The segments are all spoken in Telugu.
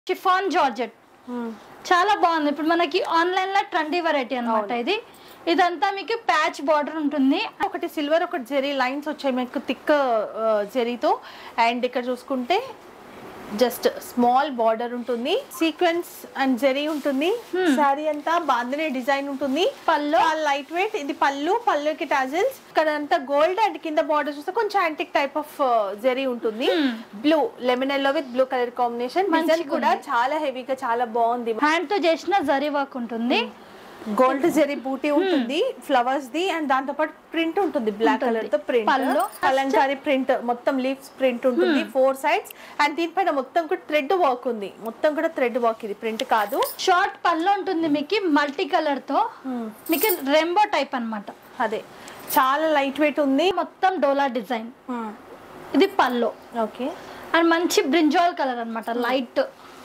షిఫాన్ జార్జెట్ చాలా బాగుంది ఇప్పుడు మనకి ఆన్లైన్ లో ట్రెండీ వెరైటీ అన్నమాట ఇది ఇదంతా మీకు ప్యాచ్ బార్డర్ ఉంటుంది ఒకటి సిల్వర్ ఒకటి జెరీ లైన్స్ వచ్చాయి మీకు థిక్ జెరీతో అండ్ ఇక్కడ చూసుకుంటే జస్ట్ స్మాల్ బార్డర్ ఉంటుంది సీక్వెన్స్ అండ్ జెరీ ఉంటుంది సారీ అంతా బాంధనే డిజైన్ ఉంటుంది పళ్ళు లైట్ వెయిట్ ఇది పళ్ళు పళ్ళుకి టాజిల్స్ ఇక్కడ అంతా గోల్డ్ అండ్ కింద బార్డర్ చూస్తే కొంచెం యాంటిక్ టైప్ ఆఫ్ జెరీ ఉంటుంది blue lemon yellow with blue colour combination design మంచిగా కూడా చాలా హెవీగా చాలా బాగుంది హ్యాండ్ తో చేసిన జరీ వర్క్ ఉంటుంది గోల్డ్ జెరీ బూటీ ఉంటుంది ఫ్లవర్స్ ది అండ్ దాంతో పాటు ప్రింట్ ఉంటుంది బ్లాక్ కలర్ తో ప్రింట్ పళ్ళు. కలంకారీ ప్రింట్ మొత్తం లీవ్స్ ప్రింట్ ఉంటుంది ఫోర్ సైడ్స్ అండ్ దీనిపైన మొత్తం కూడా థ్రెడ్ వర్క్ ఉంది మొత్తం కూడా థ్రెడ్ వర్క్ ఇది ప్రింట్ కాదు షార్ట్ పళ్ళు ఉంటుంది మీకు మల్టీ కలర్ తో మీకు రెంబో టైప్ అన్నమాట అదే చాలా లైట్ వెయిట్ ఉంది మొత్తం డోలా డిజైన్ ఇది పళ్ళు ఓకే అండ్ మంచి బ్రింజాల్ కలర్ అన్నమాట లైట్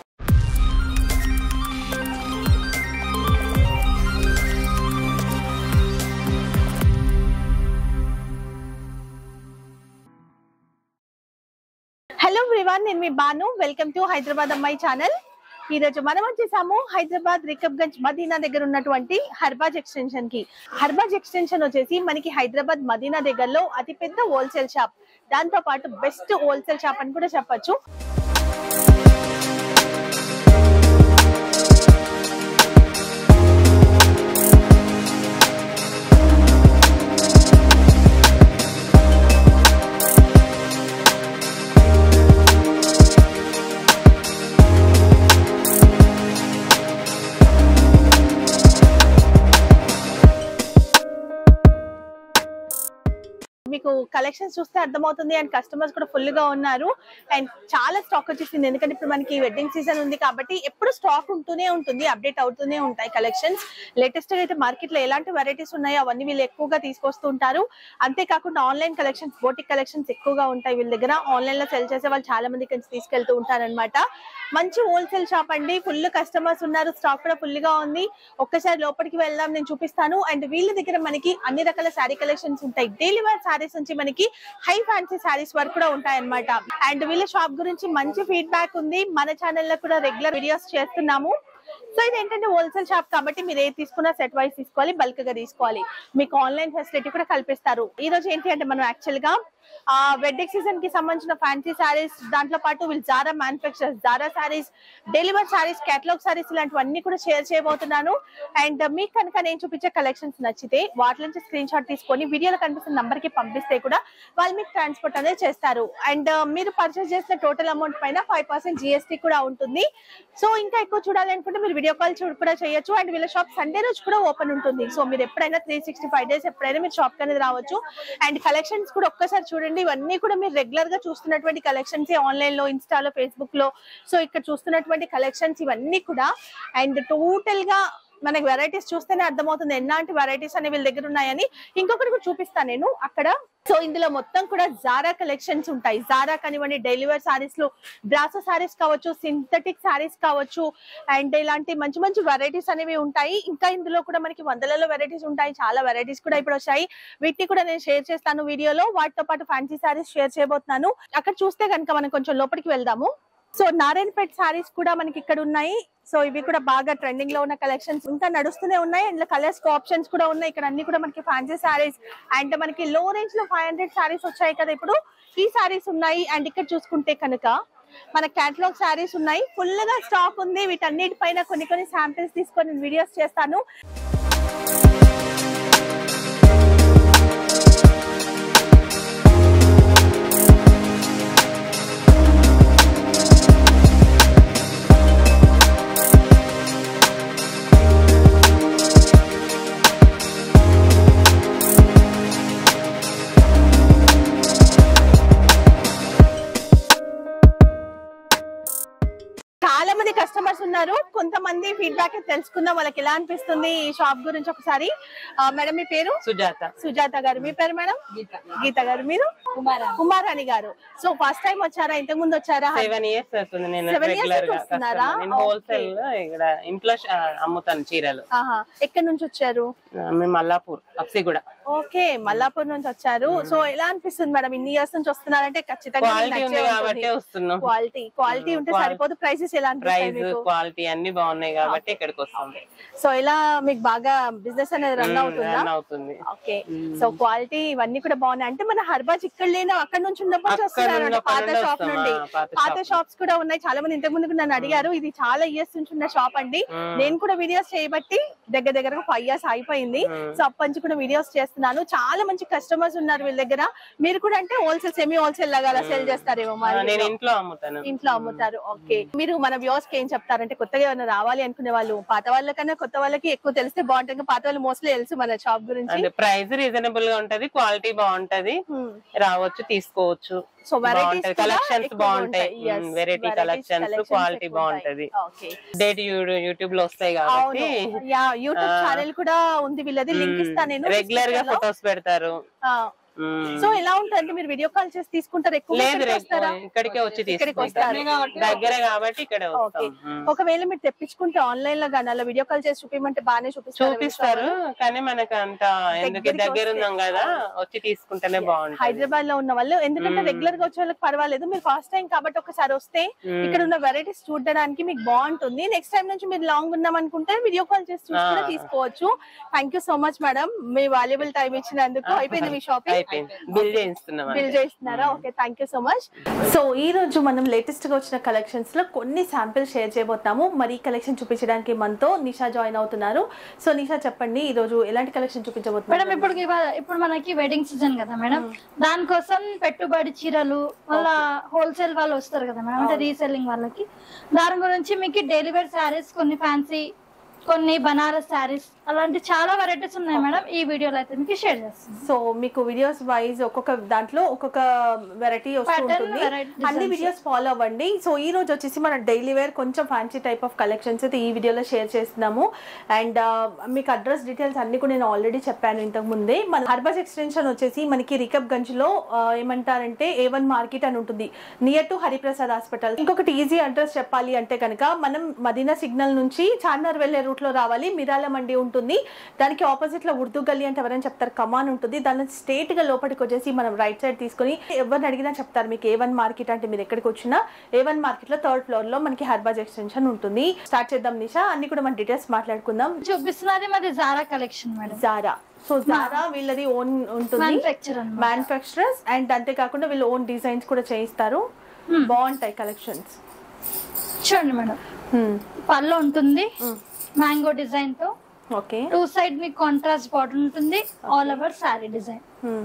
హలో ఎవ్రీవన్ నేను మీ బాను వెల్కమ్ టు హైదరాబాద్ అమ్మాయి ఛానల్ ఈ రోజు మనం వచ్చేసాము హైదరాబాద్ రికబ్గంజ్ మదీనా దగ్గర ఉన్నటువంటి హర్బాజ్ ఎక్స్టెన్షన్ కి హర్బాజ్ ఎక్స్టెన్షన్ వచ్చేసి మనకి హైదరాబాద్ మదీనా దగ్గరలో అతి పెద్ద హోల్సేల్ షాప్ దాంతో పాటు బెస్ట్ హోల్సేల్ షాప్ అని కూడా చెప్పొచ్చు మీకు కలెక్షన్స్ చూస్తే అర్థమవుతుంది అండ్ కస్టమర్స్ కూడా ఫుల్ గా ఉన్నారు అండ్ చాలా స్టాక్ వచ్చేసింది ఎందుకంటే ఇప్పుడు మనకి వెడ్డింగ్ సీజన్ ఉంది కాబట్టి ఎప్పుడు స్టాక్ ఉంటూనే ఉంటుంది అప్డేట్ అవుతూనే ఉంటాయి కలెక్షన్స్ లేటెస్ట్ గా అయితే మార్కెట్ లో ఎలాంటి వెరైటీస్ ఉన్నాయో అవన్నీ వీళ్ళు ఎక్కువగా తీసుకొస్తూ ఉంటారు అంతేకాకుండా ఆన్లైన్ కలెక్షన్స్ బోటిక్ కలెక్షన్స్ ఎక్కువగా ఉంటాయి వీళ్ళ దగ్గర ఆన్లైన్ లో సెల్ చేసే వాళ్ళు చాలా మంది ఇక్కడి తీసుకెళ్తూ ఉంటారన్నమాట మంచి హోల్సేల్ షాప్ అండి ఫుల్ కస్టమర్స్ ఉన్నారు స్టాక్ కూడా ఫుల్ గా ఉంది ఒక్కసారి లోపలికి వెళ్దాం నేను చూపిస్తాను అండ్ వీళ్ళ దగ్గర మనకి అన్ని రకాల శారీ కలెక్షన్స్ ఉంటాయి డైలీ వేర్ శారీస్ నుంచి మనకి హై ఫ్యాన్సీ శారీస్ వరకు కూడా ఉంటాయి అనమాట అండ్ వీళ్ళ షాప్ గురించి మంచి ఫీడ్బ్యాక్ ఉంది మన ఛానల్ లో కూడా రెగ్యులర్ వీడియోస్ చేస్తున్నాము సో ఇది ఏంటంటే హోల్సేల్ షాప్ కాబట్టి మీరు ఏది తీసుకున్నా సెట్ వైస్ తీసుకోవాలి బల్క్ గా తీసుకోవాలి మీకు ఆన్లైన్ ఫెసిలిటీ కూడా కల్పిస్తారు ఈ రోజు ఏంటి అంటే మనం యాక్చువల్ గా ఆ వెడ్డింగ్ సీజన్ కి సంబంధించిన ఫ్యాన్సీ శారీస్ దాంట్లో పాటు వీళ్ళు Zara manufactures Zara saris deliver saris catalogue saris ఇలాంటివన్నీ కూడా షేర్ చేయబోతున్నాను అండ్ మీకు కనుక నేను చూపించే కలెక్షన్స్ నచ్చితే వాటి నుంచి స్క్రీన్ షాట్ తీసుకొని వీడియోలో కనిపిస్తున్న నంబర్ కి పంపిస్తే కూడా వాళ్ళు మీకు ట్రాన్స్పోర్ట్ అనేది చేస్తారు అండ్ మీరు పర్చేస్ చేసిన టోటల్ అమౌంట్ పైన ఫైవ్ పర్సెంట్ జిఎస్టీ కూడా ఉంటుంది సో ఇంకా ఎక్కువ చూడాలి అనుకుంటే మీరు వీడియో కాల్ చూడ కూడా చేయొచ్చు అండ్ వీళ్ళ షాప్ సండే రోజు కూడా ఓపెన్ ఉంటుంది సో మీరు ఎప్పుడైనా త్రీ సిక్స్టీ ఫైవ్ డేస్ ఎప్పుడైనా మీరు షాప్ అనేది రావచ్చు అండ్ కలెక్షన్స్ కూడా ఒక్కసారి చూడండి ఇవన్నీ కూడా మీరు రెగ్యులర్ గా చూస్తున్నటువంటి కలెక్షన్స్ ఆన్లైన్ లో ఇన్స్టాలో ఫేస్బుక్ లో సో ఇక్కడ చూస్తున్నటువంటి కలెక్షన్స్ ఇవన్నీ కూడా అండ్ టోటల్ గా మనకి వెరైటీస్ చూస్తేనే అర్థమవుతుంది ఎలాంటి వెరైటీస్ అనే వీళ్ళ దగ్గర ఉన్నాయని ఇంకొకటి కూడా చూపిస్తాను నేను అక్కడ సో ఇందులో మొత్తం కూడా జారా కలెక్షన్స్ ఉంటాయి జారా కానివ్వండి డెలివర్ సారీస్ లో బ్రాసో సారీస్ కావచ్చు సింథటిక్ సారీస్ కావచ్చు అండ్ ఇలాంటి మంచి మంచి వెరైటీస్ అనేవి ఉంటాయి ఇంకా ఇందులో కూడా మనకి వందలలో వెరైటీస్ ఉంటాయి చాలా వెరైటీస్ కూడా ఇప్పుడు వచ్చాయి వీటిని కూడా నేను షేర్ చేస్తాను వీడియోలో వాటితో పాటు ఫ్యాన్సీ సారీస్ షేర్ చేయబోతున్నాను అక్కడ చూస్తే కనుక మనం కొంచెం లోపలికి వెళ్దాము సో నారాయణపేట్ సారీస్ కూడా మనకి ఇక్కడ ఉన్నాయి సో ఇవి కూడా బాగా ట్రెండింగ్ లో ఉన్న కలెక్షన్స్ ఇంకా నడుస్తూనే ఉన్నాయి అండ్ కలర్స్ ఆప్షన్స్ కూడా ఉన్నాయి ఇక్కడ అన్ని కూడా మనకి ఫ్యాన్సీ సారీస్ అండ్ మనకి లో రేంజ్ లో ఫైవ్ హండ్రెడ్ సారీస్ వచ్చాయి కదా ఇప్పుడు ఈ సారీస్ ఉన్నాయి అండ్ ఇక్కడ చూసుకుంటే కనుక మన కేటలాగ్ సారీస్ ఉన్నాయి ఫుల్ గా స్టాక్ ఉంది వీటన్నిటిపైన కొన్ని కొన్ని శాంపిల్స్ తీసుకొని వీడియోస్ చేస్తాను చాలా మంది కస్టమర్స్ ఉన్నారు కొంతమంది ఫీడ్బ్యాక్ తెలుసుకుందాం వాళ్ళకి ఎలా అనిపిస్తుంది ఈ షాప్ గురించి ఒకసారి ఆ, మేడం మీ పేరు సుజాత సుజాత గారు మీ పేరు మేడం గీత గారు మీరు కుమారాణి గారు సో ఫస్ట్ టైం వచ్చారా ఇంతకు ముందు వచ్చారా సెవెన్ ఇయర్స్ అవుతుంది నేను Seven years రెగ్యులర్ గా నుంచి వస్తున్నారా? customer. నేను హోల్సేల్ ఇక్కడ ఇంట్లో ష- అమ్ముతాను చీరలు ఆహా ఎక్కడి నుంచి వచ్చారు ఆ, మేము మల్లాపూర్ అప్సిగూడ ఓకే మల్లాపూర్ నుంచి వచ్చారు సో ఎలా అనిపిస్తుంది మేడం ఇన్ని ఇయర్స్ నుంచి వస్తున్నారంటే ఖచ్చితంగా క్వాలిటీ ఉంది కాబట్టి వస్తున్నాం క్వాలిటీ క్వాలిటీ ఉంటే Quality. సరిపోదు ప్రైసెస్ ఎలా ఎలా అనిపిస్తాయి ప్రైస్ మీకు క్వాలిటీ అన్ని బాగున్నాయి కాబట్టి ఇక్కడికి వస్తాం సో ఇలా మీకు బాగా బిజినెస్ అనేది రన్ అవుతుందా రన్ అవుతుంది ఓకే సో క్వాలిటీ ఇవన్నీ కూడా బాగున్నాయి అంటే మన హర్బాజ్ ఇక్కడ లేని అక్కడ నుంచి ఉన్నప్పుడు అక్కడ వస్తున్నారు నుండి పాత అక్కడ షాప్ నుండి నుండి వస్తామా? పాత పాత shop షాప్స్ కూడా ఉన్నాయి చాలా మంది ఇంతకు ముందు నన్ను అడిగారు ఇది చాలా ఇయర్స్ నుంచి ఉన్న షాప్ అండి నేను కూడా వీడియోస్ చేయబట్టి దగ్గర దగ్గర ఫైవ్ ఇయర్స్ అయిపోయింది సో అప్పటి నుంచి కూడా వీడియోస్ చేస్తున్నాను చాలా మంచి కస్టమర్స్ ఉన్నారు వీళ్ళ దగ్గర మీరు కూడా అంటే హోల్సేల్ సెమీ హోల్సేల్ లాగా అలా సెల్ చేస్తారేమో ఆ, మరి నేను ఇంట్లో అమ్ముతాను ఇంట్లో అమ్ముతారు ఓకే మీరు మన వ్యూస్ కి ఏం చెప్తారంటే కొత్తగా ఏమైనా రావాలి అనుకునే వాళ్ళు పాత వాళ్ళకన్నా కొత్త వాళ్ళకి ఎక్కువ తెలిస్తే బాగుంటుంది పాత వాళ్ళు మోస్ట్లీ తెలుసు మన షాప్ గురించి అంటే ప్రైస్ రీజనబుల్ గా ఉంటది క్వాలిటీ బాగుంటది Hmm. రావచ్చు తీసుకోవచ్చు సో వెరైటీస్ బాగుంటది కలెక్షన్స్ బాగుంటాయి వెరైటీ కలెక్షన్స్ క్వాలిటీ బాగుంటది ఓకే డేట్ యూట్యూబ్ లో వస్తాయి అవును కాబట్టి యా యూట్యూబ్ ఛానల్ కూడా ఉంది వీళ్ళది లింక్ ఇస్తాను నేను రెగ్యులర్ గా ఫొటోస్ పెడతారు మ్మ్. సో ఎలా ఉంటుంది మీరు వీడియో కాల్ చేసి తీసుకుంటారు ఎక్కువ లేదు ఇక్కడికి రే- వస్తారా ఇక్కడికే వచ్చి ఇక్కడికి తీసుకుంటారు వస్తారు దగ్గర కాబట్టి ఇక్కడ ఓకే వస్తాం మ్మ్. ఒకవేళ మీరు తెప్పించుకుంటే ఆన్లైన్ లో కానీ అలా వీడియో కాల్ చేసి చూపించమంటే బాగానే చూపిస్తారు చూపిస్తారు కానీ మనకు అంత ఎందుకు దగ్గరికి దగ్గర వస్తే. ఉన్నాం కదా వచ్చి తీసుకుంటేనే బాగుంటుంది హైదరాబాద్ లో ఉన్న వాళ్ళు ఎందుకంటే రెగ్యులర్ గా వచ్చే వాళ్ళకి పర్వాలేదు మీరు ఫస్ట్ టైం కాబట్టి ఒకసారి వస్తే ఇక్కడ ఉన్న వెరైటీస్ చూడడానికి మీకు బాగుంటుంది నెక్స్ట్ టైం నుంచి మీరు లాంగ్ ఉన్నాం అనుకుంటే వీడియో కాల్ చేసి చూసి కూడా తీసుకోవచ్చు thank you so much madam మీ వాల్యుబుల్ టైం ఇచ్చినందుకు అయిపోయింది మీ షాపింగ్ అయిపోయింది బిల్ చేయిస్తున్నాం బిల్ చేస్తున్నారా okay thank you so much so ఈ రోజు మనం లేటెస్ట్ గా వచ్చిన కలెక్షన్స్ లో కొన్ని శాంపిల్స్ షేర్ చేయబోతాము మరి ఈ కలెక్షన్ చూపించడానికి మనతో నిషా జాయిన్ అవుతున్నారు సో నిషా చెప్పండి ఈ రోజు ఎలాంటి కలెక్షన్ చూపించబోతున్నారు మేడం ఇప్పుడు ఇవా- ఇప్పుడు మనకి వెడ్డింగ్ సీజన్ కదా మేడం దానికోసం పెట్టుబడి చీరలు వాళ్ళ హోల్సేల్ వాళ్ళు వస్తారు కదా మేడం అంటే రీసెల్లింగ్ వాళ్ళకి దాని గురించి మీకు డైలీ వేర్ శారీస్ కొన్ని ఫ్యాన్సీ కొన్ని బనారస్ శారీస్ అలాంటి చాలా వెరైటీస్ ఉన్నాయి మేడం ఈ వీడియోలో అయితే మీకు షేర్ చేస్తాను సో మీకు వీడియోస్ వైజ్ ఒక్కొక్క దాంట్లో ఒక్కొక్క వెరైటీ వస్తూ Pattern, ఉంటుంది variety అన్ని designs. వీడియోస్ ఫాలో అవ్వండి సో ఈ రోజు వచ్చేసి మన డైలీ వేర్ కొంచెం ఫ్యాన్సీ టైప్ ఆఫ్ కలెక్షన్స్ అయితే ఈ వీడియోలో షేర్ చేస్తున్నాము అండ్ మీకు అడ్రస్ డీటెయిల్స్ అన్ని కూడా నేను ఆల్రెడీ చెప్పాను ఇంతకు ముందే మన హర్బస్ ఎక్స్టెన్షన్ వచ్చేసి మనకి రికబ్ గంజ్ లో ఆ, ఏమంటారంటే ఏ వన్ మార్కెట్ అని ఉంటుంది నియర్ టు హరిప్రసాద్ హాస్పిటల్ ఇంకొకటి ఈజీ అడ్రస్ చెప్పాలి అంటే కనుక మనం మదీనా సిగ్నల్ నుంచి చార్మినార్ వెళ్లే రూట్ లో రావాలి మిరాల మండి ఉంటుంది దానికి ఆపోజిట్ లో ఉర్దూ గల్లీ అంటే ఎవరైనా చెప్తారు కమాన్ ఉంటుంది దాని స్ట్రేట్ గా లోపలికి వచ్చేసి మనం రైట్ సైడ్ తీసుకుని ఎవరిని అడిగినా చెప్తారు మీకు ఏ వన్ మార్కెట్ అంటే మీరు ఎక్కడికి వచ్చినా ఏ వన్ మార్కెట్ లో థర్డ్ ఫ్లోర్ లో మనకి హర్బాజ్ ఎక్స్టెన్షన్ ఉంటుంది స్టార్ట్ చేద్దాం నిషా అన్ని కూడా మన డీటెయిల్స్ మాట్లాడుకుందాం చూపిస్తున్నది మాది Zara collection madam Zara so Zara వీళ్ళది ఓన్ ఉంటుంది మ్యానుఫ్యాక్చర్ అన్నమాట మ్యానుఫ్యాక్చరర్స్ అండ్ అంతేకాకుండా వీళ్ళు ఓన్ డిజైన్స్ కూడా చేయిస్తారు బాగుంటాయి కలెక్షన్స్ చూడండి మేడం పళ్ళు ఉంటుంది మ్యాంగో డిజైన్ తో ఓకే టూ సైడ్ మీకు కాంట్రాస్ట్ బార్డర్ ఉంటుంది ఆల్ ఓవర్ శారీ డిజైన్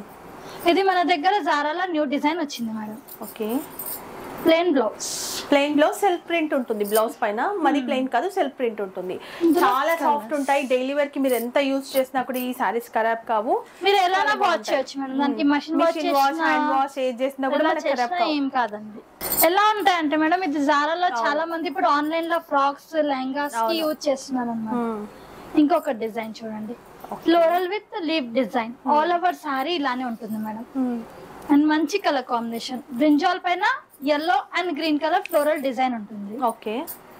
ఇది మన దగ్గర జారాలో న్యూ డిజైన్ వచ్చింది madam okay plain blouse plain blouse self print ఉంటుంది బ్లౌజ్ పైన మరి ప్లెయిన్ కాదు సెల్ఫ్ ప్రింట్ ఉంటుంది చాలా సాఫ్ట్ ఉంటాయి డైలీ వేర్ కి మీరు ఎంత యూజ్ చేసినా కూడా ఈ సారీస్ ఖరాబ్ కావు మీరు ఎలా వాచ్ చేయొచ్చు మేడం దానికి machine wash machine wash hand wash ఏది చేసినా కూడా ఎలా మనకి ఖరాబ్ చేసినా కావు ఏం కాదండి ఎలా ఉంటాయంటే మేడం ఇది జారాలో చాలా మంది ఇప్పుడు ఆన్లైన్ లో ఫ్రాక్స్ లెహంగాస్ కి యూజ్ చేస్తున్నారు అన్నమాట Hmm. ఇంకొక డిజైన్ చూడండి floral with leave design all over sari ఇలానే ఉంటుంది మేడం Hmm. అండ్ మంచి కలర్ కాంబినేషన్ బ్రింజాల్ పైన yellow and green colour floral design ఉంటుంది ఓకే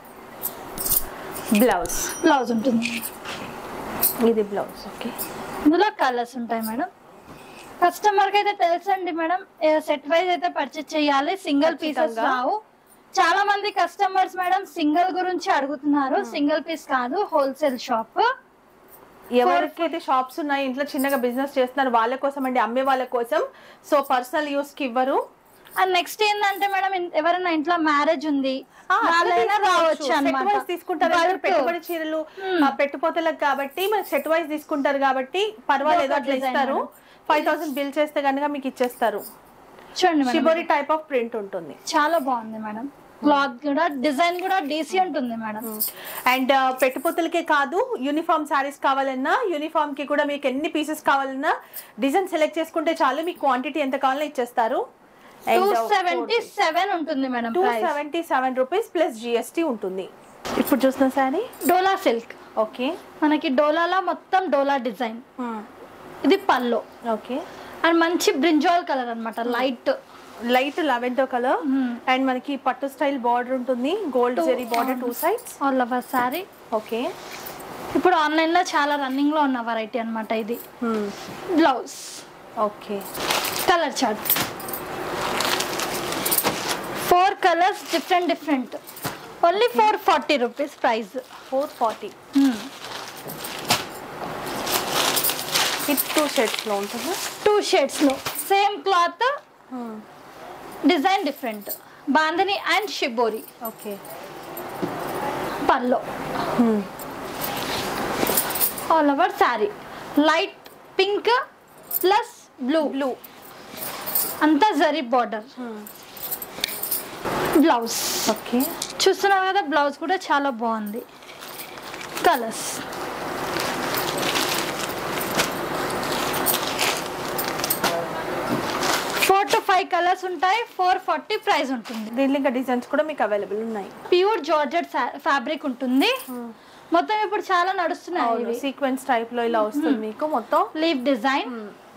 బ్లౌజ్ బ్లౌజ్ ఉంటుంది ఇది బ్లౌజ్ ఓకే ఇందులో కలర్స్ ఉంటాయి మేడం కస్టమర్ కి అయితే తెలుసండి మేడం సెట్ వైజ్ అయితే పర్చేస్ చేయాలి సింగిల్ పీసెస్ ఖచ్చితంగా. రావు చాలా మంది కస్టమర్స్ మేడం సింగిల్ గురించి అడుగుతున్నారు సింగిల్ పీస్ కాదు హోల్సేల్ షాప్ ఎవరికైతే షాప్స్ ఉన్నాయి ఇంట్లో చిన్నగా బిజినెస్ చేస్తున్నారు వాళ్ళ కోసం అండి అమ్మే వాళ్ళ కోసం సో పర్సనల్ యూస్ కి ఇవ్వరు అండ్ నెక్స్ట్ ఏంటంటే మేడం ఇన్- ఎవరైనా ఇంట్లో మ్యారేజ్ ఉంది ఆ, అట్లా వాళ్ళైనా తీసుకోవచ్చు. రావచ్చు Set అన్నమాట wise తీసుకుంటారు Bulk. అందరూ పెట్టుబడి చీరలు ఆ, పెట్టుపోతలకు కాబట్టి మనకి సెట్ వైజ్ తీసుకుంటారు కాబట్టి పర్వాలేదు ఇదొక అట్లా design ఇస్తారు ఫైవ్ థౌసండ్ బిల్ చేస్తే కనుక మీకు ఇచ్చేస్తారు చూడండి madam shibori type of print ఉంటుంది చాలా బాగుంది మేడం క్లాత్ కూడా డిజైన్ కూడా డీసీ ఉంటుంది మేడం అండ్ పెట్టుపోతలకే కాదు యూనిఫామ్ శారీస్ కావాలన్నా యూనిఫామ్ కి కూడా మీకు ఎన్ని పీసెస్ కావాలన్నా డిజైన్ సెలెక్ట్ చేసుకుంటే చాలు మీకు క్వాంటిటీ ఎంత కావాలో ఇచ్చేస్తారు టూ సెవెంటీ సెవెన్ ఉంటుంది madam two price seventy seven rupees plus GST ఉంటుంది ఇప్పుడు చూసిన శారీ డోలా సిల్క్ ఓకే మనకి డోలాలో మొత్తం డోలా డిజైన్ ఇది పల్లో ఓకే అండ్ మంచి బ్రింజాల్ కలర్ అన్నమాట light light lavender colour and మనకి పట్టు స్టైల్ బార్డర్ ఉంటుంది gold zari border two sides all over sari okay ఇప్పుడు ఆన్లైన్ లో చాలా రన్నింగ్ లో ఉన్న వెరైటీ అన్నమాట ఇది blouse okay colour chart four colours different different only four forty rupees price four forty ఇది టూ షర్ట్స్లో ఉంటుందా టూ షేడ్స్లో same cloth design different bandhani and shibori okay pallu all over sari light pink plus blue blue అంతా జరీ బార్డర్ బ్లౌజ్ ఓకే చూస్తున్నారు కదా బ్లౌజ్ కూడా చాలా బాగుంది colours four to five colours ఉంటాయి ఫోర్ ఫార్టీ ప్రైస్ ఉంటుంది దీంట్లో ఇంకా డిజైన్స్ కూడా మీకు అవైలబుల్ ఉన్నాయి ప్యూర్ జార్జెట్ ఫ్యాబ్రిక్ ఉంటుంది మొత్తం ఇప్పుడు చాలా నడుస్తున్నాయి ఇవి సీక్వెన్స్ టైప్ లో ఇలా వస్తుంది మీకు మొత్తం లీవ్ డిజైన్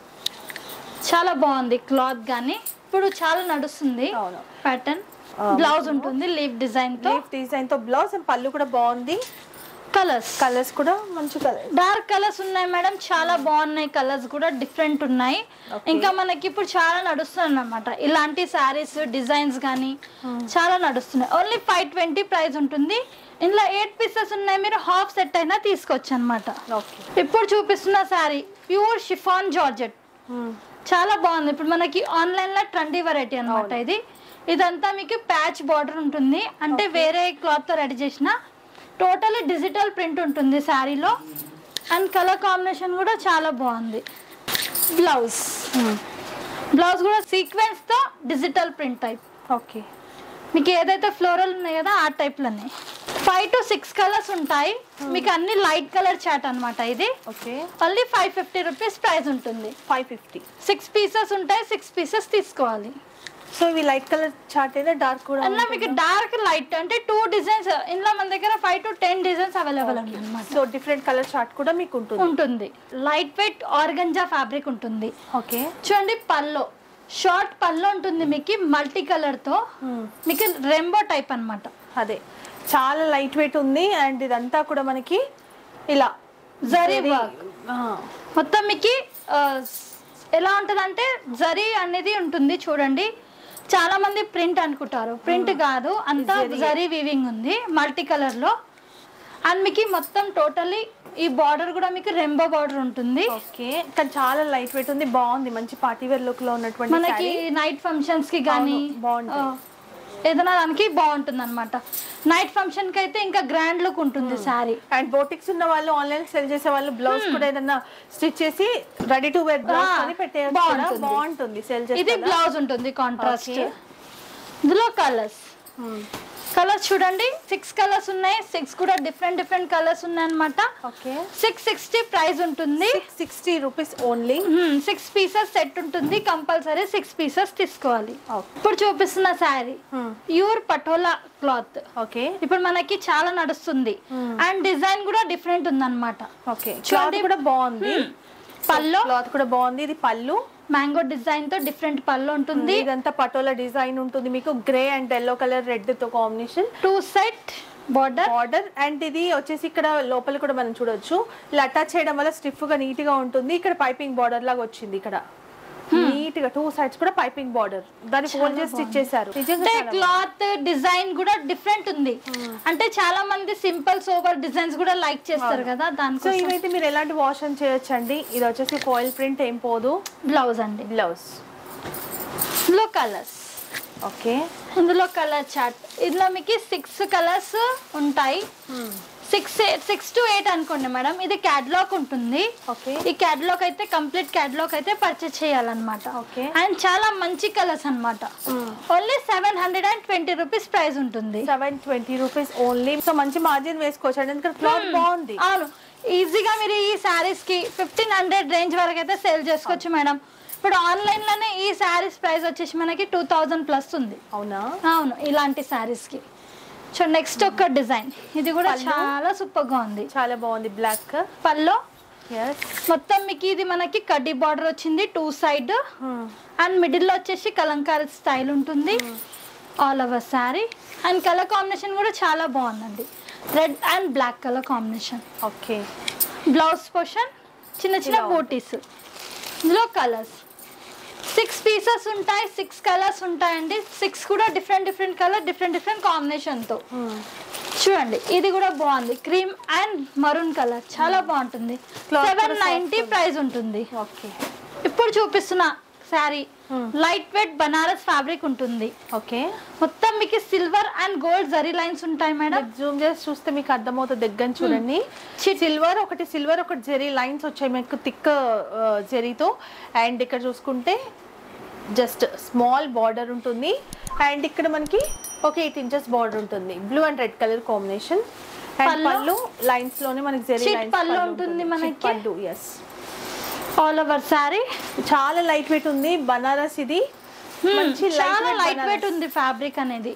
చాలా బాగుంది క్లాత్ గానీ ఇప్పుడు చాలా నడుస్తుంది అవును. ప్యాటర్న్ బ్లౌజ్ ఉంటుంది లీవ్ డిజైన్ తో లీఫ్ డిజైన్ తో బ్లౌజ్ అండ్ పళ్ళు కూడా బాగుంది కలర్స్ కలర్స్ కూడా మంచి కలర్ డార్క్ కలర్స్ ఉన్నాయి మేడం చాలా బాగున్నాయి కలర్స్ కూడా డిఫరెంట్ ఉన్నాయి ఇంకా మనకి ఇప్పుడు చాలా నడుస్తుంది అన్నమాట ఇలాంటి శారీస్ డిజైన్స్ కానీ చాలా నడుస్తున్నాయి ఓన్లీ ఫైవ్ ట్వంటీ ప్రైస్ ఉంటుంది ఇందులో ఎయిట్ పీసెస్ ఉన్నాయి మీరు హాఫ్ సెట్ అయినా తీసుకోవచ్చు అనమాట ఓకే ఇప్పుడు చూపిస్తున్న శారీ ప్యూర్ షిఫాన్ జార్జెట్ చాలా బాగుంది ఇప్పుడు మనకి ఆన్లైన్ లో ట్రెండీ వెరైటీ అన్నమాట ఇది ఇదంతా మీకు ప్యాచ్ బార్డర్ ఉంటుంది అంటే వేరే క్లాత్ తో రెడీ చేసిన టోటల్ డిజిటల్ ప్రింట్ ఉంటుంది శారీలో అండ్ కలర్ కాంబినేషన్ కూడా చాలా బాగుంది బ్లౌజ్ బ్లౌజ్ కూడా సీక్వెన్స్ తో డిజిటల్ ప్రింట్ టైప్ ఓకే మీకు ఏదైతే ఫ్లోరల్ ఉన్నాయి కదా ఆ టైప్ లోనే ఫైవ్ టు సిక్స్ కలర్స్ ఉంటాయి మీకు అన్ని లైట్ కలర్ చాట్ అన్నమాట ఇది okay only five fifty rupees price ఉంటుంది ఫైవ్ ఫిఫ్టీ సిక్స్ పీసెస్ ఉంటాయి సిక్స్ పీసెస్ తీసుకోవాలి సో ఇవి లైట్ కలర్ చార్ట్ అయినా డార్క్ కూడా అన్న మీకు డార్క్ లైట్ అంటే టూ డిజైన్స్ ఇందులో మన దగ్గర five to ten designs available అన్నమాట సో డిఫరెంట్ కలర్ చార్ట్ కూడా మీకు ఉంటుంది ఉంటుంది లైట్ వెయిట్ ఆర్గంజా ఫ్యాబ్రిక్ ఉంటుంది ఓకే చూడండి పల్లో షార్ట్ పల్లో ఉంటుంది మీకు మల్టీ కలర్ తో మీకు రెంబో టైప్ అన్నమాట అదే చాలా లైట్ వెయిట్ ఉంది అండ్ ఇదంతా కూడా మనకి ఇలా జరీ Zari. వర్క్ ఆ, మొత్తం మీకు ఆ, ఎలా ఉంటదంటే జరీ అనేది ఉంటుంది చూడండి చాలా మంది ప్రింట్ అనుకుంటారు ప్రింట్ కాదు అంతా జరీ వీవింగ్ ఉంది మల్టీ కలర్ లో అండ్ మీకు మొత్తం టోటలీ ఈ బార్డర్ కూడా మీకు రెంబో బార్డర్ ఉంటుంది ఓకే కానీ చాలా లైట్ వెయిట్ ఉంది బాగుంది మంచి పార్టీ వేర్ లుక్ లో ఉన్నటువంటి మనకి నైట్ ఫంక్షన్స్ కి కానీ అవును, బాగుంటాయి. ఏదైనా దానికి బాగుంటుంది అనమాట నైట్ ఫంక్షన్ కి అయితే ఇంకా గ్రాండ్ లుక్ ఉంటుంది శారీ అండ్ బోటిక్స్ ఉన్న వాళ్ళు ఆన్లైన్ సెల్ చేసే వాళ్ళు బ్లౌజ్ కూడా ఏదన్నా స్టిచ్ చేసి రెడీ టు వేర్ బ్లౌజ్ ఆ, అని పెట్టేయచ్చు కూడా. బాగుంటుంది. బాగుంటుంది సెల్ ఇది చేసి బ్లౌజ్ ఉంటుంది కాంట్రాస్ట్ Okay. ఇందులో కలర్స్ కలర్స్ చూడండి సిక్స్ కలర్స్ ఉన్నాయి సిక్స్ కూడా డిఫరెంట్ డిఫరెంట్ కలర్స్ ఉన్నాయి అనమాట ఓకే సిక్స్ సిక్స్టీ ప్రైస్ ఉంటుంది sixty rupees only six pieces set ఉంటుంది కంపల్సరీ సిక్స్ పీసెస్ తీసుకోవాలి Okay. ఇప్పుడు చూపిస్తున్న sari pure patola cloth okay ఇప్పుడు మనకి చాలా నడుస్తుంది అండ్ డిజైన్ కూడా డిఫరెంట్ ఉంది అనమాట ఓకే క్లాత్ చూడండి. కూడా బాగుంది పల్లో క్లాత్ కూడా బాగుంది ఇది పళ్ళు మ్యాంగో డిజైన్ తో డిఫరెంట్ పళ్ళు ఉంటుంది ఇదంతా పటోలా డిజైన్ ఉంటుంది మీకు grey and yellow colour red తో combination two set border border and ఇది వచ్చేసి ఇక్కడ లోపల కూడా మనం చూడొచ్చు ఇలా అటాచ్ చేయడం వల్ల స్టిఫ్ గా నీట్ గా ఉంటుంది ఇక్కడ పైపింగ్ బార్డర్ లాగా వచ్చింది ఇక్కడ నీట్ గా టూ సైడ్స్ కూడా పైపింగ్ బార్డర్ దాన్ని ఫోల్డ్ చేసి స్టిచ్ చేశారు నిజంగా అంటే చాలా క్లాత్ డిజైన్ కూడా డిఫరెంట్ ఉంది అంటే చాలా మంది సింపుల్ సోబర్ డిజైన్స్ కూడా లైక్ చేస్తారు కదా సో దానికోసం ఇవైతే మీరు ఎలాంటి వాష్ అని చేయొచ్చండి ఇది వచ్చేసి ఫాయిల్ ప్రింట్ ఏం పోదు బ్లౌజ్ అండి బ్లౌజ్ ఇందులో కలర్స్ ఓకే ఇందులో కలర్ చార్ట్ ఇందులో మీకు సిక్స్ కలర్స్ ఉంటాయి సిక్స్ సిక్స్ టు ఎయిట్ అనుకోండి మేడం ఇది క్యాటలాగ్ ఉంటుంది ఓకే ఈ క్యాటలాగ్ అయితే కంప్లీట్ క్యాటలాగ్ అయితే పర్చేస్ చేయాలన్నమాట Okay. అండ్ చాలా మంచి కలర్స్ అన్నమాట only seven hundred and twenty rupees price ఉంటుంది seven twenty rupees only so మంచి మార్జిన్ వేసుకోవచ్చు అండి ఎందుకంటే క్లాత్ బాగుంది అవును ఈజీగా మీరు ఈ శారీస్ కి ఫిఫ్టీన్ హండ్రెడ్ రేంజ్ వరకు అయితే సేల్ చేసుకోవచ్చు మేడం ఇప్పుడు ఆన్లైన్ లోనే ఈ శారీస్ ప్రైస్ వచ్చేసి మనకి టూ థౌజండ్ ప్లస్ ఉంది అవునా అవును ఇలాంటి శారీస్ కి సో నెక్స్ట్ ఒక డిజైన్ ఇది కూడా పళ్ళు? చాలా సూపర్ గా ఉంది చాలా బాగుంది బ్లాక్ పల్లో ఎస్ మొత్తం మీకు ఇది మనకి కడ్డీ బార్డర్ వచ్చింది టూ సైడ్ అండ్ మిడిల్ లో వచ్చేసి కలంకారీ స్టైల్ ఉంటుంది all over sari and colour combination కూడా చాలా బాగుందండి red and black colour combination okay blouse portion చిన్న చిన్న ఇలా ఉంది. బూటీస్ ఇందులో కలర్స్ సిక్స్ పీసెస్ ఉంటాయి సిక్స్ కలర్స్ ఉంటాయండి సిక్స్ కూడా different different colour different different కాంబినేషన్తో చూడండి ఇది కూడా బాగుంది క్రీమ్ అండ్ మరూన్ కలర్ చాలా బాగుంటుంది Cloth సెవెన్ కూడా soft నైన్టీ ఉంది. ప్రైస్ ఉంటుంది ఓకే ఇప్పుడు చూపిస్తున్న sari Hmm. Light weight Banaras fabric ఉంటుంది ఓకే మొత్తం మీకు silver and gold zari lines ఉంటాయి మేడం జూమ్ చేసి చూస్తే మీకు అర్థమవుతుంది దగ్గర చూడండి సిల్వర్ ఒకటి సిల్వర్ ఒకటి జెరీ లైన్స్ వచ్చాయి మీకు థిక్ జెరీతో అండ్ ఇక్కడ చూసుకుంటే జస్ట్ స్మాల్ బార్డర్ ఉంటుంది అండ్ ఇక్కడ మనకి ఒక ఎయిట్ ఇంచెస్ బార్డర్ ఉంటుంది blue and red colour combination and pallu? Pallu lines లోనే మనకి జెరీ Chit లైన్స్ పళ్ళు ఉంటుంది మనకి. పళ్ళు ఎస్ ఆల్ ఓవర్ శారీ చాలా లైట్ వెయిట్ ఉంది బనారస్ ఇది మంచి చాలా లైట్ వెయిట్ ఉంది ఫ్యాబ్రిక్ అనేది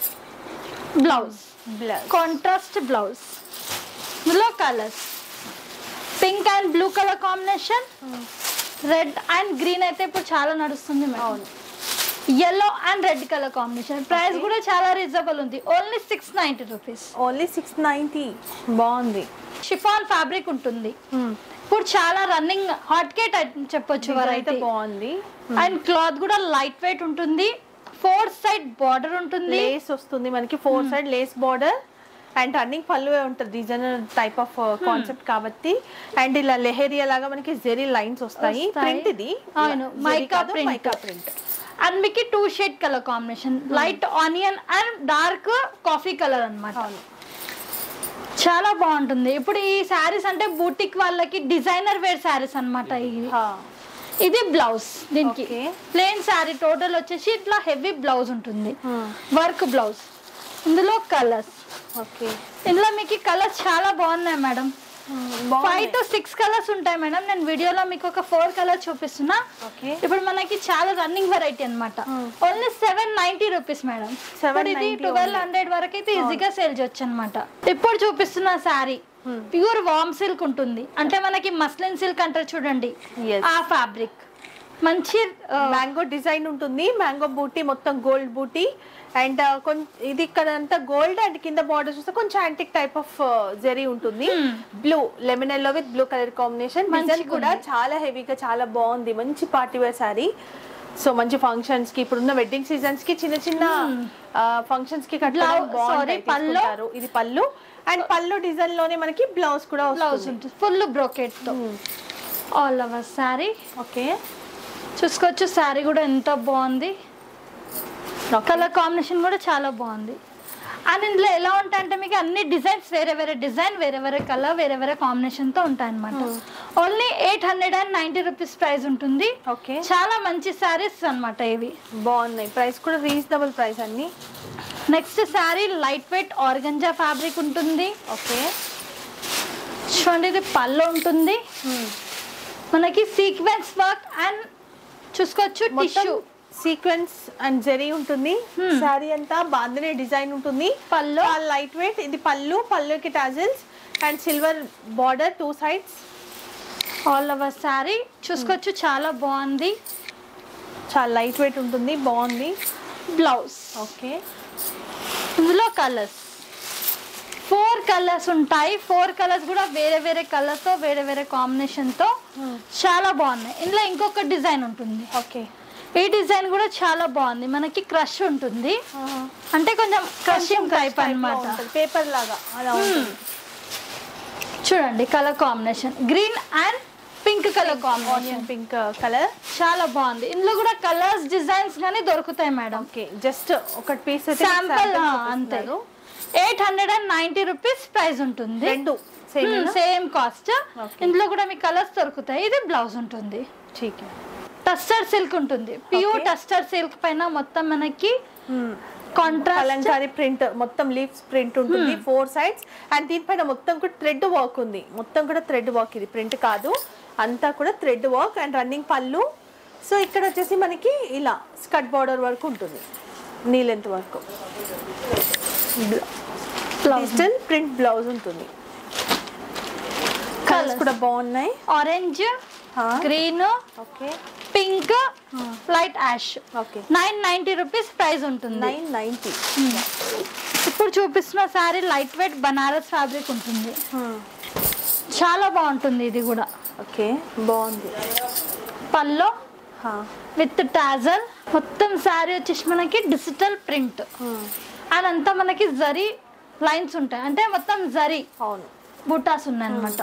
బ్లౌజ్ బ్లౌజ్ కాంట్రాస్ట్ బ్లౌజ్ ఇందులో colours pink and blue colour combination red and green అయితే ఇప్పుడు చాలా నడుస్తుంది మేడం అవును yellow and red colour combination price కూడా చాలా రీజనబుల్ ఉంది only six ninety rupees only six ninety బాగుంది షిఫాన్ ఫ్యాబ్రిక్ ఉంటుంది ఇప్పుడు చాలా రన్నింగ్ హాట్ కేట్ చెప్పొచ్చు అయితే వెరైటీ బాగుంది అండ్ క్లాత్ కూడా లైట్ వెయిట్ ఉంటుంది ఫోర్ సైడ్ బార్డర్ ఉంటుంది లేస్ వస్తుంది మనకి four side lace border and turning పళ్ళువే ఉంటుంది డిజైనర్ టైప్ ఆఫ్ కాన్సెప్ట్ కాబట్టి అండ్ ఇలా లెహేరియా లాగా మనకి జెరీ లైన్స్ వస్తాయి వస్తాయి. ప్రింట్ ఇది అవును, జెరీ మైకా కాదు, print. మైకా ప్రింట్ అండ్ మీకు two shade colour combination light onion and dark coffee colour అన్నమాట అవును చాలా బాగుంటుంది ఇప్పుడు ఈ శారీస్ అంటే బూటిక్ వాళ్ళకి డిజైనర్ వేర్ శారీస్ అన్నమాట ఇది ఇది బ్లౌజ్ దీనికి Okay. ప్లెయిన్ శారీ టోటల్ వచ్చేసి ఇట్లా హెవీ బ్లౌజ్ ఉంటుంది వర్క్ బ్లౌజ్ ఇందులో కలర్స్ ఓకే ఇందులో మీకు కలర్స్ చాలా బాగున్నాయి madam five to six colours ఉంటాయి మేడం నేను వీడియోలో మీకు ఒక ఫోర్ కలర్ చూపిస్తున్నా ఓకే ఇప్పుడు మనకి చాలా రన్నింగ్ వెరైటీ అన్నమాట only seven ninety rupees madam ఇప్పుడు ఇది 790 ట్వెల్వ్ హండ్రెడ్ వరకు అయితే ఈజీగా సేల్ చేయొచ్చు అనమాట ఇప్పుడు చూపిస్తున్న శారీ ప్యూర్ వామ్ సిల్క్ ఉంటుంది అంటే మనకి మస్లిన్ సిల్క్ అంటారు చూడండి Yes. ఆ ఫ్యాబ్రిక్ మంచి ఆ, మ్యాంగో డిజైన్ ఉంటుంది మ్యాంగో బూటీ మొత్తం గోల్డ్ బూటీ అండ్ కొంచెం ఇది ఇక్కడ అంతా గోల్డ్ అండ్ కింద బార్డర్ చూస్తే కొంచెం యాంటిక్ టైప్ ఆఫ్ జెరీ ఉంటుంది blue lemon yellow with blue colour combination design మంచిగా కూడా చాలా హెవీగా చాలా బాగుంది మంచి పార్టీ వేర్ శారీ సో మంచి ఫంక్షన్స్ కి ఇప్పుడున్న వెడ్డింగ్ సీజన్స్ కి చిన్న చిన్న ఫంక్షన్స్ కి కట్టడం Blouse- బాగుంటాయి sorry, పళ్ళు. తీసుకుంటారు. ఇది పళ్ళు అండ్ పళ్ళు డిజైన్ లోనే మనకి బ్లౌజ్ కూడా బ్లౌజ్ వస్తుంది ఉంటుంది ఫుల్ బ్రోకెట్ తో ఆల్ ఓవర్ శారీ ఓకే చూసుకోవచ్చు శారీ కూడా ఎంత బాగుంది కలర్ కాంబినేషన్ కూడా చాలా బాగుంది అండ్ ఇందులో ఎలా ఉంటాయంటే మీకు అన్ని డిజైన్స్ వేరే వేరే డిజైన్ వేరే వేరే కలర్ వేరే వేరే కాంబినేషన్ తో ఉంటాయి అనమాట only eight hundred and ninety rupees price ఉంటుంది ఓకే చాలా మంచి శారీస్ అన్నమాట ఇవి బాగున్నాయి ప్రైస్ కూడా రీజనబుల్ ప్రైస్ అన్ని next sari light weight organza fabric ఉంటుంది ఓకే చూడండి ఇది పళ్ళు ఉంటుంది మనకి సీక్వెన్స్ వర్క్ అండ్ చూసుకోవచ్చు టిష్యూ సీక్వెన్స్ అండ్ జెరీ ఉంటుంది సారీ అంతా బాంధనే డిజైన్ ఉంటుంది పళ్ళు లైట్ వెయిట్ ఇది పళ్ళు పళ్ళుకి tassels and silver border two sides all over sari చూసుకోవచ్చు చాలా బాగుంది చాలా లైట్ వెయిట్ ఉంటుంది బాగుంది బ్లౌజ్ ఓకే ఇందులో కలర్స్ ఫోర్ కలర్స్ ఉంటాయి ఫోర్ కలర్స్ కూడా వేరే వేరే కలర్స్ తో వేరే వేరే కాంబినేషన్ తో చాలా బాగున్నాయి ఇందులో ఇంకొక డిజైన్ ఉంటుంది ఓకే ఈ డిజైన్ కూడా చాలా బాగుంది మనకి క్రష్ ఉంటుంది అంటే కొంచెం క్రషింగ్ టైప్ అన్నమాట పేపర్ లాగా అలా ఉంటుంది చూడండి colour combination green and pink colour combination onion pink colour చాలా బాగుంది ఇందులో కూడా కలర్స్ డిజైన్స్ గానీ దొరుకుతాయి మేడం ఓకే జస్ట్ ఒక పీస్ శాంపుల్ అంతే eight hundred and ninety rupees price ఉంటుంది రెండు సేమ్ సేమ్ కాస్ట్ Okay. ఇందులో కూడా మీకు కలర్స్ దొరుకుతాయి ఇది బ్లౌజ్ ఉంటుంది ठीक है టస్టర్ సిల్క్ ఉంటుంది ప్యూర్ Okay. టస్టర్ సిల్క్ పైన మొత్తం మనకి కాంట్రాస్ట్ కలంకారీ ప్రింట్ మొత్తం లీవ్స్ ప్రింట్ ఉంటుంది ఫోర్ సైడ్స్ అండ్ దీనిపైన మొత్తం కూడా థ్రెడ్ వర్క్ ఉంది మొత్తం కూడా థ్రెడ్ వర్క్ ఇది ప్రింట్ కాదు అంతా కూడా thread work and running pallu so ఇక్కడ వచ్చేసి మనకి ఇలా స్కట్ బార్డర్ వరకు ఉంటుంది నీ లెంత్ వరకు డిజిటల్ ప్రింట్ బ్లౌజ్ ఉంటుంది కలర్స్ కూడా బాగున్నాయి orange Huh? Green okay pink light ash okay nine ninety rupees price ఉంటుంది నైన్ నైన్టీ ఇప్పుడు చూపిస్తున్న sari light weight Banaras fabric ఉంటుంది చాలా బాగుంటుంది ఇది కూడా ఓకే బాగుంది పల్లో హా. విత్ టాజల్ మొత్తం శారీ వచ్చేసి మనకి డిజిటల్ ప్రింట్ అదంతా మనకి జరీ లైన్స్ ఉంటాయి అంటే మొత్తం జరీ అవును బుటాస్ ఉన్నాయి అనమాట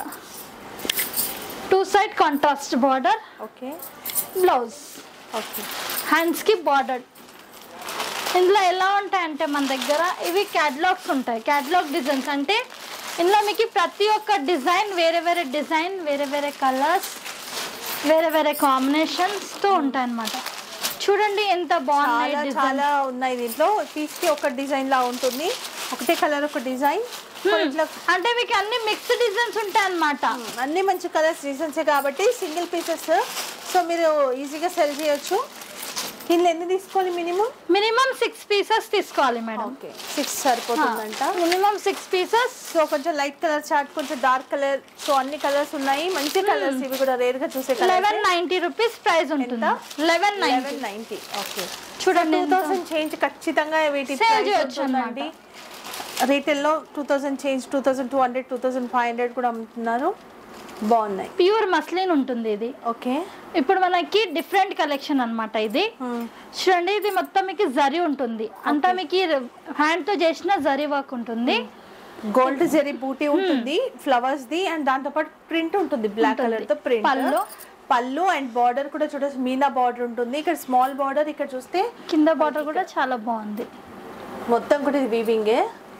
two side contrast border okay blouse okay hands కి బార్డర్ ఇందులో ఎలా ఉంటాయంటే మన దగ్గర ఇవి క్యాటలాగ్స్ ఉంటాయి క్యాటలాగ్ డిజైన్స్ అంటే ఇందులో మీకు ప్రతి ఒక్క డిజైన్ వేరే వేరే డిజైన్ వేరే వేరే కలర్స్ వేరే వేరే కాంబినేషన్స్ తో ఉంటాయి అన్నమాట చూడండి ఎంత బాగున్నాయి చాలా డిజైన్ చాలా ఉన్నాయి దీంట్లో పీస్ కి ఒక డిజైన్ లా ఉంటుంది ఒకటే కలర్ ఒక డిజైన్ ఇట్లా అంటే మీకు అన్ని మిక్స్డ్ డిజైన్స్ ఉంటాయి అన్నమాట అన్ని మంచి కలర్స్ డిజైన్స్ కాబట్టి సింగిల్ పీసెస్ సో మీరు ఈజీగా సెల్ చేయొచ్చు ఇందులో ఎన్ని తీసుకోవాలి మినిమం మినిమం సిక్స్ పీసెస్ తీసుకోవాలి మేడం ఓకే సిక్స్ సరిపోతుందంట మినిమం సిక్స్ పీసెస్ సో కొంచెం లైట్ కలర్ చార్ట్ కొంచెం డార్క్ కలర్ సో అన్ని కలర్స్ ఉన్నాయి మంచి కలర్స్ ఇవి కూడా రేర్ గా చూసే colour eleven ninety rupees price ఉంటుంది eleven ninety eleven ninety okay చూడండి టూ ఎంత- థౌసండ్ చేంజ్ ఖచ్చితంగా వీటి Sale price చేయొచ్చు ఉంటుందండి రీటైల్లో two thousand change two thousand two hundred two thousand five hundred కూడా అమ్ముతున్నారు బాగున్నాయి ప్యూర్ మస్లిన్ ఉంటుంది ఇది ఓకే ఇప్పుడు మనకి డిఫరెంట్ కలెక్షన్ అన్నమాట ఇది చూడండి ఇది మొత్తం మీకు జరీ ఉంటుంది అంతా మీకు హ్యాండ్ తో చేసిన జరీ వర్క్ ఉంటుంది గోల్డ్ జెరీ బూటీ ఉంటుంది ఫ్లవర్స్ ది అండ్ దాంతో పాటు ప్రింట్ ఉంటుంది బ్లాక్ కలర్ తో ప్రింట్ పళ్ళు. పళ్ళు అండ్ బార్డర్ కూడా చూడొచ్చు మీనా బార్డర్ ఉంటుంది ఇక్కడ స్మాల్ బార్డర్ ఇక్కడ చూస్తే కింద బార్డర్ కూడా చాలా బాగుంది మొత్తం కూడా ఇది వీవింగే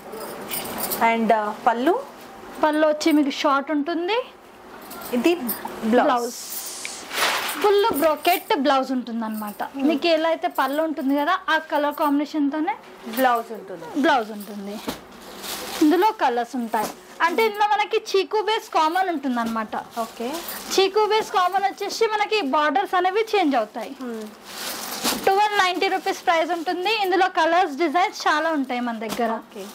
అండ్ పళ్ళు పళ్ళు వచ్చి మీకు షార్ట్ ఉంటుంది ఇది blouse blouse full brocade blouse ఉంటుంది అనమాట మీకు ఎలా అయితే పళ్ళు ఉంటుంది కదా ఆ కలర్ కాంబినేషన్ తోనే బ్లౌజ్ ఉంటుంది బ్లౌజ్ ఉంటుంది ఇందులో కలర్స్ ఉంటాయి అంటే ఇందులో మనకి చీకు బేస్ కామన్ ఉంటుంది అనమాట ఓకే చీకు బేస్ కామన్ వచ్చేసి మనకి బార్డర్స్ అనేవి చేంజ్ అవుతాయి ట్వెల్వ్ నైన్టీ రూపీస్ ప్రైస్ ఉంటుంది ఇందులో కలర్స్ డిజైన్స్ చాలా ఉంటాయి మన దగ్గర ఓకే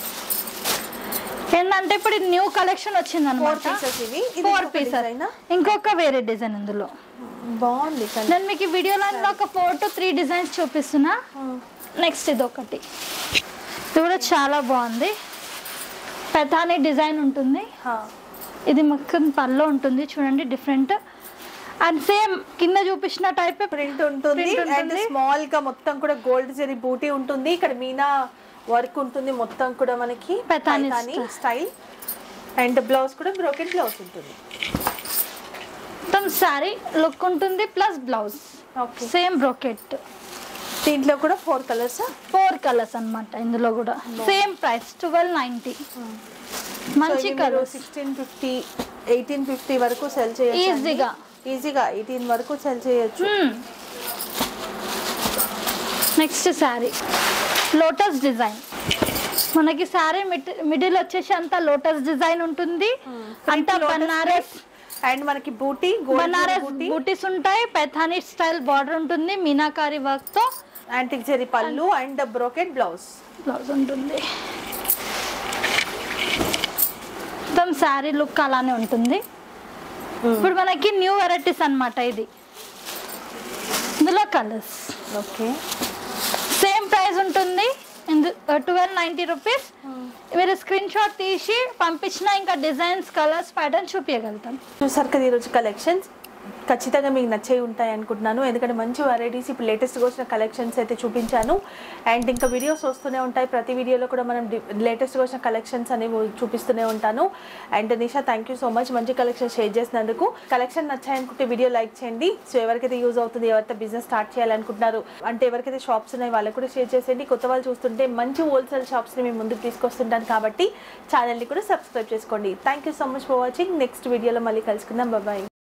ఏంటంటే ఇప్పుడు న్యూ కలెక్షన్ వచ్చింది ఫోర్ అనమాట పీసెస్ ఇవి ఇది ఫోర్ ఇంకొక పీసెస్ design ఆ? ఇంకొక వేరే డిజైన్ ఇందులో బాగుంది కానీ నేను మీకు ఈ వీడియోలో ఒక ఫోర్ టు త్రీ డిజైన్స్ చూపిస్తున్నా నెక్స్ట్ ఇది ఒకటి ఇది కూడా చాలా బాగుంది పెతానీ డిజైన్ ఉంటుంది ఇది మొత్తం పల్లో ఉంటుంది చూడండి డిఫరెంట్ అండ్ సేమ్ కింద చూపించిన టైప్ ప్రింట్ ఉంటుంది Print అండ్ ఉంటుంది. స్మాల్ గా మొత్తం కూడా గోల్డ్ జరీ బూటీ ఉంటుంది ఇక్కడ మీనా వర్క్ ఉంటుంది మొత్తం కూడా మనకి Paithani స్టైల్ అండ్ బ్లౌజ్ కూడా బ్రోకెన్ బ్లౌజ్ ఉంటుంది మొత్తం శారీ లుక్ ఉంటుంది plus blouse okay same brocade దీంట్లో కూడా ఫోర్ కలర్స్ ఫోర్ కలర్స్ అన్నమాట ఇందులో కూడా సేమ్ ప్రైస్ ట్వెల్వ్ నైన్టీ మంచి colours sixteen fifty eighteen fifty వరకు సెల్ చేయొచ్చు ఈజీగా ఈజీగా ఎయిటీన్ వరకు సెల్ చేయొచ్చు నెక్స్ట్ శారీ లోటస్ డిజైన్ మనకి శారీ మిడిల్ వచ్చేసి అంతా లోటస్ డిజైన్ ఉంటుంది అంతా బనారస్ అండ్ మనకి బూటీ గోల్డ్ బనారస్ బూటీ బూటీస్ ఉంటాయి పెథానీ స్టైల్ బార్డర్ ఉంటుంది మీనాకారి వర్క్ తో antique zari pallu and brocade blouse blouse ఉంటుంది మొత్తం శారీ లుక్ అలానే ఉంటుంది ఇప్పుడు మనకి న్యూ వెరైటీస్ అన్నమాట ఇది ఇందులో కలర్స్ ఓకే సేమ్ ప్రైస్ ఉంటుంది ట్వెల్వ్ నైంటీ రూపీస్ మీరు స్క్రీన్ షాట్ తీసి పంపించిన ఇంకా డిజైన్స్ కలర్స్ ప్యాటర్న్ చూపించగలుగుతాం చూసారు కదా ఈరోజు కలెక్షన్స్ ఖచ్చితంగా మీకు నచ్చే ఉంటాయి అనుకుంటున్నాను ఎందుకంటే మంచి వెరైటీస్ ఇప్పుడు లేటెస్ట్గా వచ్చిన కలెక్షన్స్ అయితే చూపించాను అండ్ ఇంకా వీడియోస్ వస్తూనే ఉంటాయి ప్రతి వీడియోలో కూడా మనం లేటెస్ట్గా వచ్చిన కలెక్షన్స్ అనేవి చూపిస్తూనే ఉంటాను and Nisha thank you so much మంచి కలెక్షన్ షేర్ చేసినందుకు కలెక్షన్ నచ్చాయనుకుంటే వీడియో లైక్ చేయండి సో ఎవరికైతే యూజ్ అవుతుంది ఎవరైతే బిజినెస్ స్టార్ట్ చేయాలనుకుంటున్నారు అంటే ఎవరికైతే షాప్స్ ఉన్నాయి వాళ్ళకి కూడా షేర్ చేసేయండి కొత్త వాళ్ళు చూస్తుంటే మంచి హోల్సేల్ షాప్స్ని మేము ముందుకు తీసుకొస్తుంటాను కాబట్టి ఛానల్ని కూడా సబ్స్క్రైబ్ చేసుకోండి thank you so much for watching next వీడియోలో మళ్ళీ కలుసుకుందాం బాయ్